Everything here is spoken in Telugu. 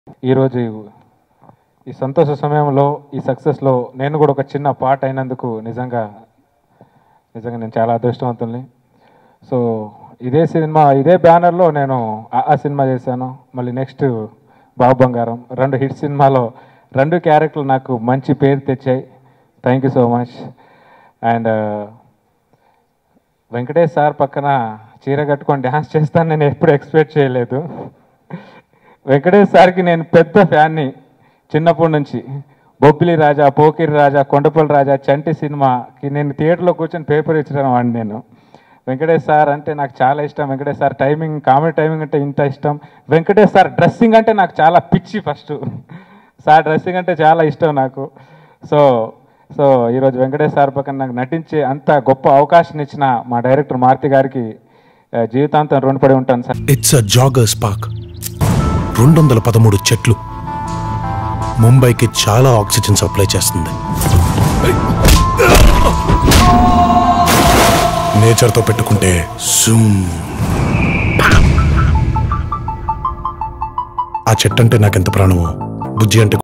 ఈరోజు ఈ సంతోష సమయంలో ఈ సక్సెస్లో నేను కూడా ఒక చిన్న పార్ట్ అయినందుకు నిజంగా నిజంగా నేను చాలా అదృష్టవంతుల్ని సో ఇదే సినిమా ఇదే బ్యానర్లో నేను ఆ ఆ సినిమా చేశాను మళ్ళీ నెక్స్ట్ బాబు బంగారం రెండు హిట్ సినిమాలో రెండు క్యారెక్టర్లు నాకు మంచి పేరు తెచ్చాయి thank you so much and Venkatesh sir పక్కన చీర కట్టుకొని డ్యాన్స్ చేస్తాను నేను ఎప్పుడు ఎక్స్పెక్ట్ చేయలేదు వెంకటేష్ సార్కి నేను పెద్ద ఫ్యాన్ని చిన్నప్పటి నుంచి బొబ్బిలి రాజా పోకిరి రాజా కొండపల్లి రాజా చంటి సినిమాకి నేను థియేటర్లో కూర్చొని పేపర్ ఇచ్చిన వాడిని నేను వెంకటేష్ సార్ అంటే నాకు చాలా ఇష్టం Venkatesh sir timing comedy timing అంటే ఇంత ఇష్టం వెంకటేష్ సార్ డ్రెస్సింగ్ అంటే నాకు చాలా పిచ్చి ఫస్ట్ సార్ డ్రెస్సింగ్ అంటే చాలా ఇష్టం నాకు సో సో ఈరోజు వెంకటేష్ సార్ పక్కన నాకు నటించే అంత గొప్ప అవకాశం ఇచ్చిన మా డైరెక్టర్ మారుతి గారికి ఆ, జీవితాంతం రుణపడి ఉంటాను sir it's a joggers park రెండు వందల పదమూడు చెట్లు ముంబైకి చాలా ఆక్సిజన్ సప్లై చేస్తుంది నేచర్తో పెట్టుకుంటే జూమ్. ఆ చెట్టు అంటే నాకెంత ప్రాణమో బుజ్జి అంటే